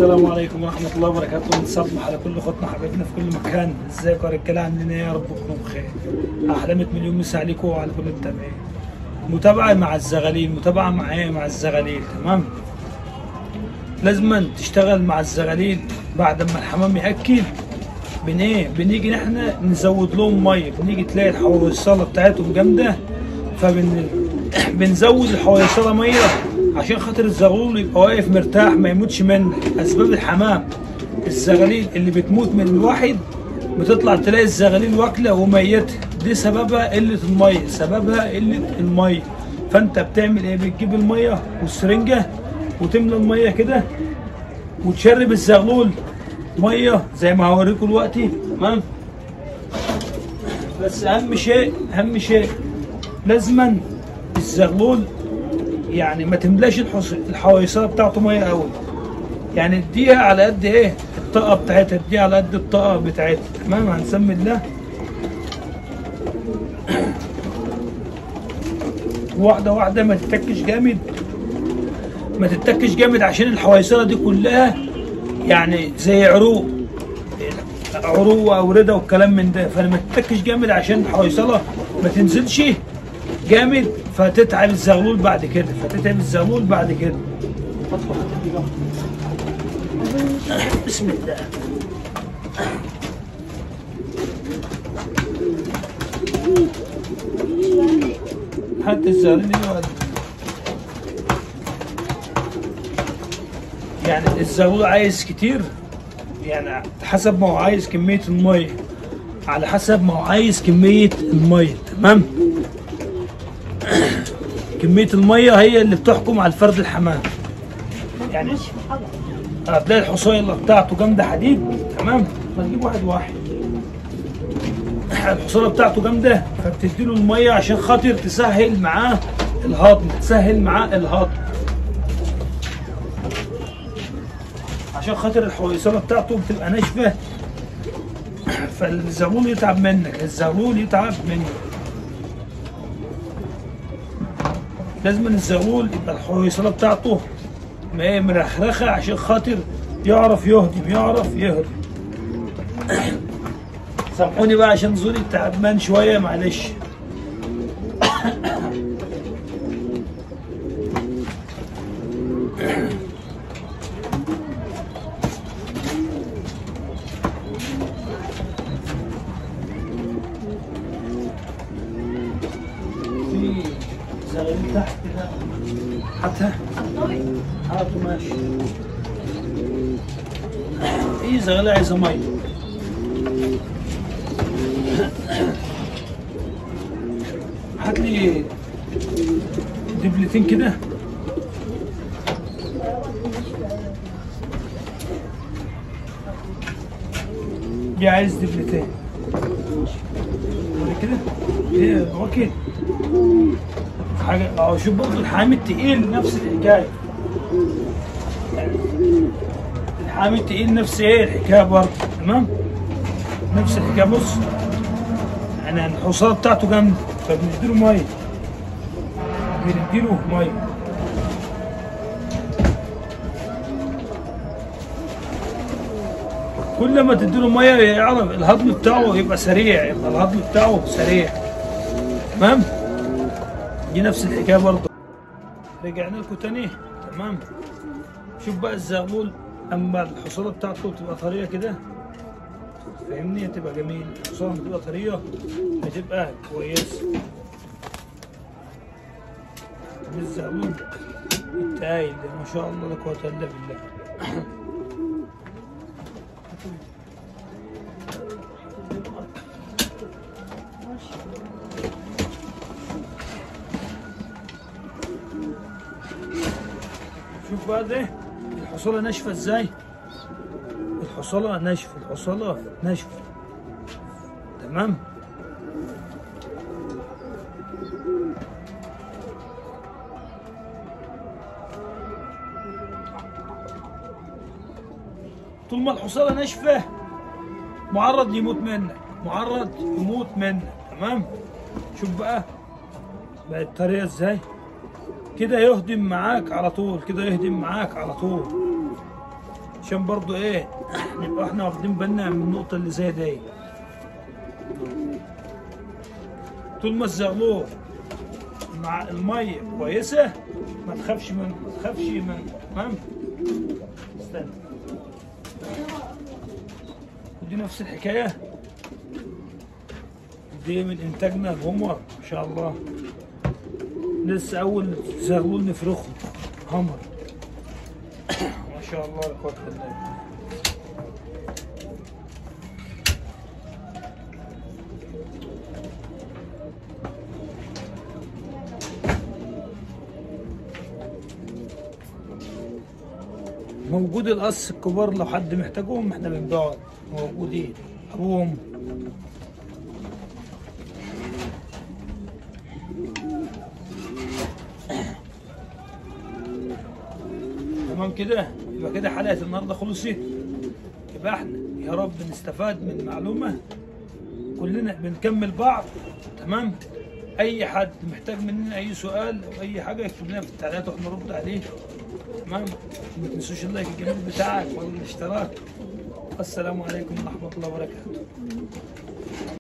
السلام عليكم ورحمة الله وبركاته نصبح على كل اخواتنا حبايبنا في كل مكان ازيكم يا رجالة عاملين ايه يا رب تكونوا بخير احلامة مليون مسا عليكم وعلى كل التابعين متابعة مع الزغاليل متابعة مع ايه مع الزغاليل تمام لازما تشتغل مع الزغاليل بعد ما الحمام ياكل بن ايه بنيجي احنا نزود لهم ميه بنيجي تلاقي الحويصله بتاعتهم جامده فبن بنزود الحويصله ميه عشان خاطر الزغلول يبقى واقف مرتاح ما يموتش منك اسباب الحمام الزغاليل اللي بتموت من الواحد بتطلع تلاقي الزغاليل واكله وميته دي سببها قله الميه سببها قله الميه فانت بتعمل ايه بتجيب الميه والسرنجه وتملى الميه كده وتشرب الزغلول ميه زي ما هوريكم دلوقتي تمام بس اهم شيء اهم شيء لازما الزغلول يعني ما تملاش الحص- الحويصله بتاعته ميه قوي يعني اديها على قد ايه الطاقه بتاعتها اديها على قد الطاقه بتاعتها تمام هنسمي الله واحده واحده ما تتكش جامد ما تتكش جامد عشان الحويصله دي كلها يعني زي عروق عروق واورده والكلام من ده فلما تتكش جامد عشان الحويصله ما تنزلش جامد فتتعب الزغلول بعد كده فتتعب الزغلول بعد كده بسم الله حتى الزغلول يقعد يعني الزغلول عايز كتير يعني حسب ما هو عايز كمية المية على حسب ما هو عايز كمية المية تمام كمية المية هي اللي بتحكم على الفرد الحمام يعني هتلاقي الحصيلة بتاعته جامدة حديد تمام ما تجيب واحد واحد الحصيلة بتاعته جامدة فبتديله المية عشان خاطر تسهل معاه الهضم تسهل معاه الهضم عشان خاطر الحويصلة بتاعته بتبقى ناشفة فالزغلول يتعب منك الزغلول يتعب منك لازم الزغلول يبقى الحويصلة بتاعته ما هي مرخرخة عشان خاطر يعرف يهضم يعرف يهضم سامحوني بقى عشان زوري تعبان شوية معلش في زغاليل تحت كده حتى هاتوا ماشي في زغاليل عايزة مية هات لي دبلتين كده دي عايز دبلتين ولا كده ايه هو كده حاجه اه شوف برضه الحامي التقيل نفس الحكايه يعني الحامي التقيل نفس ايه الحكايه برضه تمام نفس الحكايه بص يعني الحصاله بتاعته جامده فبنديله ميه بنديله ميه كل ما تديله ميه يعرف الهضم بتاعه يبقى سريع يبقى الهضم بتاعه سريع تمام دي نفس الحكايه برضه رجعنا لكم تاني تمام شوف بقى الزغلول اما الحصاله بتاعته تبقى طريه كده فاهمني تبقى جميل الحصاله بتبقى طريه بتبقى كويسه مش الزغلول التايل ده ما شاء الله لا قوه الا بالله شوف بقى ده الحصالة ناشفة ازاي الحصالة ناشفة الحصالة ناشفة تمام طول ما الحصالة ناشفة معرض يموت منك معرض يموت منك تمام شوف بقى بقت طريقة ازاي كده يهدم معاك على طول كده يهدم معاك على طول عشان برضو ايه نبقى احنا واخدين بالنا من النقطة اللي زي دي طول ما الزغلول مع المية كويسة ما تخافش من ما تخافش من تمام استنى ودي نفس الحكاية دي من انتاجنا الهمر ما شاء الله لسه اول زغلول نفرخه همر ما شاء الله لا قوة الا بالله موجود القص الكبار لو حد محتاجهم احنا بنبيعهم موجودين ابوهم تمام كده يبقى كده حلقه النهارده خلصت يبقى احنا يا رب نستفاد من المعلومه كلنا بنكمل بعض تمام اي حد محتاج مننا اي سؤال او اي حاجه يكتب لنا في التعليقات واحنا نرد عليه تمام ما تنسوش اللايك الجميل بتاعك والاشتراك السلام عليكم ورحمه الله وبركاته